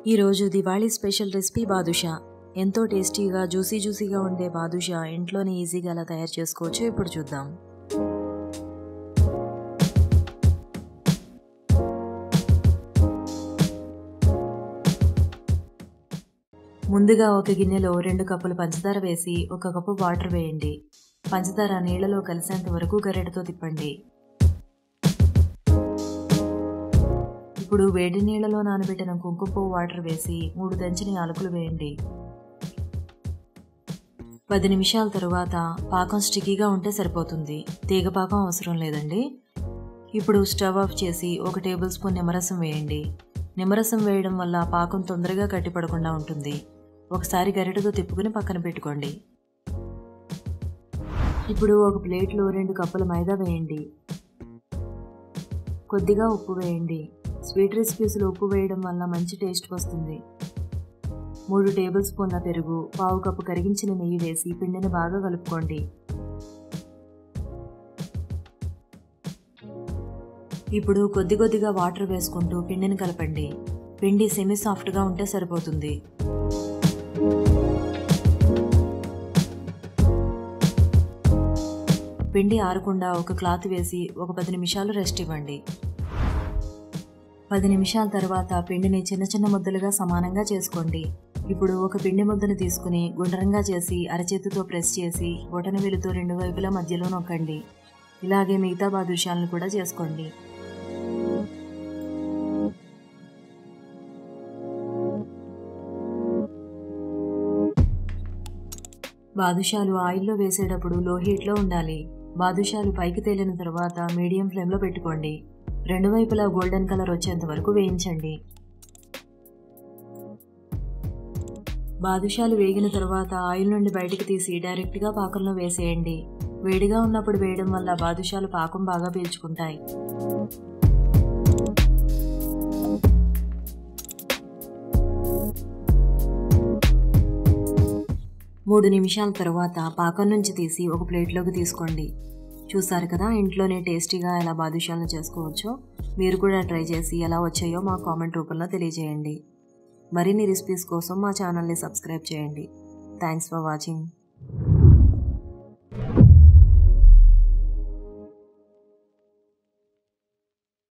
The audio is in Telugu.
ఈరోజు దివాళీ స్పెషల్ రెసిపీ బాదుషా ఎంతో టేస్టీగా జ్యూసీ జ్యూసీగా ఉండే బాదుషా ఇంట్లోనే ఈజీగా ఎలా తయారు చేసుకోవచ్చో ఇప్పుడు చూద్దాం ముందుగా ఒక గిన్నెలో రెండు కప్పులు పంచదార వేసి ఒక కప్పు వాటర్ వేయండి పంచదార నీళ్లలో కలిసేంత వరకు గరిటెతో తిప్పండి ఇప్పుడు వేడి నీళ్లలో నానబెట్టిన కుంకుమ పువ్వు వాటర్ వేసి మూడు దంచిన యాలకులు వేయండి పది నిమిషాల తరువాత పాకం స్టికీగా ఉంటే సరిపోతుంది తీగ పాకం అవసరం లేదండి ఇప్పుడు స్టవ్ ఆఫ్ చేసి ఒక టేబుల్ స్పూన్ నిమ్మరసం వేయండి నిమ్మరసం వేయడం వల్ల పాకం తొందరగా గట్టిపడకుండా ఉంటుంది ఒకసారి గరిటెతో తిప్పుకుని పక్కన పెట్టుకోండి ఇప్పుడు ఒక ప్లేట్లో రెండు కప్పుల మైదా వేయండి కొద్దిగా ఉప్పు వేయండి స్వీట్ రెసిపీస్లో ఉప్పు వేయడం వల్ల మంచి టేస్ట్ వస్తుంది మూడు టేబుల్ స్పూన్ల పెరుగు పావు కప్పు కరిగించిన నెయ్యి వేసి పిండిని బాగా కలుపుకోండి ఇప్పుడు కొద్ది కొద్దిగా వాటర్ వేసుకుంటూ పిండిని కలపండి పిండి సెమీ సాఫ్ట్గా ఉంటే సరిపోతుంది పిండి ఆరకుండా ఒక క్లాత్ వేసి ఒక పది నిమిషాలు రెస్ట్ ఇవ్వండి పది నిమిషాల తర్వాత పిండిని చిన్న చిన్న ముద్దలుగా సమానంగా చేసుకోండి ఇప్పుడు ఒక పిండి ముద్దను తీసుకుని గుండ్రంగా చేసి అరచేతితో ప్రెస్ చేసి బొటన వెలుతో రెండు వైపులా మధ్యలో నొక్కండి ఇలాగే మిగతా బాదుషాలను కూడా చేసుకోండి బాదుషాలు ఆయిల్లో వేసేటప్పుడు లో హీట్లో ఉండాలి బాదుషాలు పైకి తేలిన తర్వాత మీడియం ఫ్లేమ్లో పెట్టుకోండి రెండు వైపులా గోల్డెన్ కలర్ వచ్చేంత వరకు వేయించండి బాదుషాలు వేగిన తర్వాత ఆయిల్ నుండి బయటికి తీసి డైరెక్ట్గా పాకంలో వేసేయండి వేడిగా ఉన్నప్పుడు వేయడం వల్ల బాదుషాలు పాకం బాగా పీల్చుకుంటాయి మూడు నిమిషాల తర్వాత పాకం నుంచి తీసి ఒక ప్లేట్లోకి తీసుకోండి చూసారు కదా ఇంట్లోనే టేస్టీగా ఎలా బాదుషాలను చేసుకోవచ్చో మీరు కూడా ట్రై చేసి ఎలా వచ్చాయో మా కామెంట్ రూపంలో తెలియజేయండి మరిన్ని రెసిపీస్ కోసం మా ఛానల్ని సబ్స్క్రైబ్ చేయండి థ్యాంక్స్ ఫర్ వాచింగ్